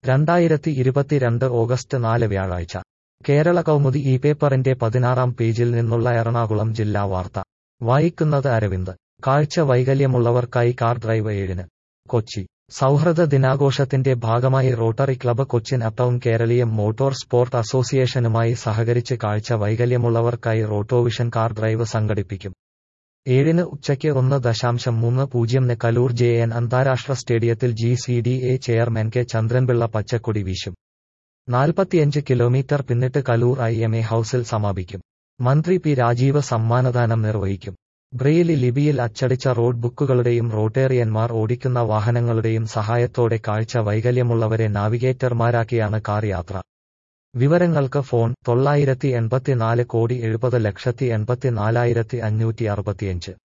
രണ്ടായിരത്തി ഇരുപത്തിരണ്ട് ഓഗസ്റ്റ് നാല് വ്യാഴാഴ്ച കേരള കൗമുദി ഈ പേപ്പറിന്റെ പതിനാറാം പേജിൽ നിന്നുള്ള എറണാകുളം ജില്ലാ വാർത്ത വായിക്കുന്നത് അരവിന്ദ് കാഴ്ച വൈകല്യമുള്ളവർക്കായി കാർ ഡ്രൈവ് ഏഴിന് കൊച്ചി സൗഹൃദ ദിനാഘോഷത്തിന്റെ ഭാഗമായി rotary club Cochin uptown Keraleeyam motor sport അസോസിയേഷനുമായി സഹകരിച്ച് കാഴ്ച വൈകല്യമുള്ളവർക്കായി റോട്ടോവിഷൻ കാർ ഡ്രൈവ് സംഘടിപ്പിക്കും ഏഴിന് ഉച്ചയ്ക്ക് ഒന്ന് ദശാംശം മൂന്ന് പൂജ്യംന് കലൂർ ജെ എൻ അന്താരാഷ്ട്ര സ്റ്റേഡിയത്തിൽ G C D A chairman K Chandranpillai പച്ചക്കൊടി വീശും നാൽപ്പത്തിയഞ്ച് കിലോമീറ്റർ പിന്നിട്ട് കലൂർ ഐ എം എ ഹൌസിൽ സമാപിക്കും മന്ത്രി പി രാജീവ് സമ്മാനദാനം നിർവഹിക്കും ബ്രെയിലി ലിപിയിൽ അച്ചടിച്ച റോഡ് ബുക്കുകളുടെയും റോട്ടേറിയന്മാർ ഓടിക്കുന്ന വാഹനങ്ങളുടെയും സഹായത്തോടെ കാഴ്ച വൈകല്യമുള്ളവരെ നാവിഗേറ്റർമാരാക്കിയാണ് കാർ യാത്ര വിവരങ്ങൾക്ക് ഫോൺ തൊള്ളായിരത്തി എൺപത്തിനാല് കോടി എഴുപത് ലക്ഷത്തി എൺപത്തിനാലായിരത്തി അഞ്ഞൂറ്റി അറുപത്തിയഞ്ച്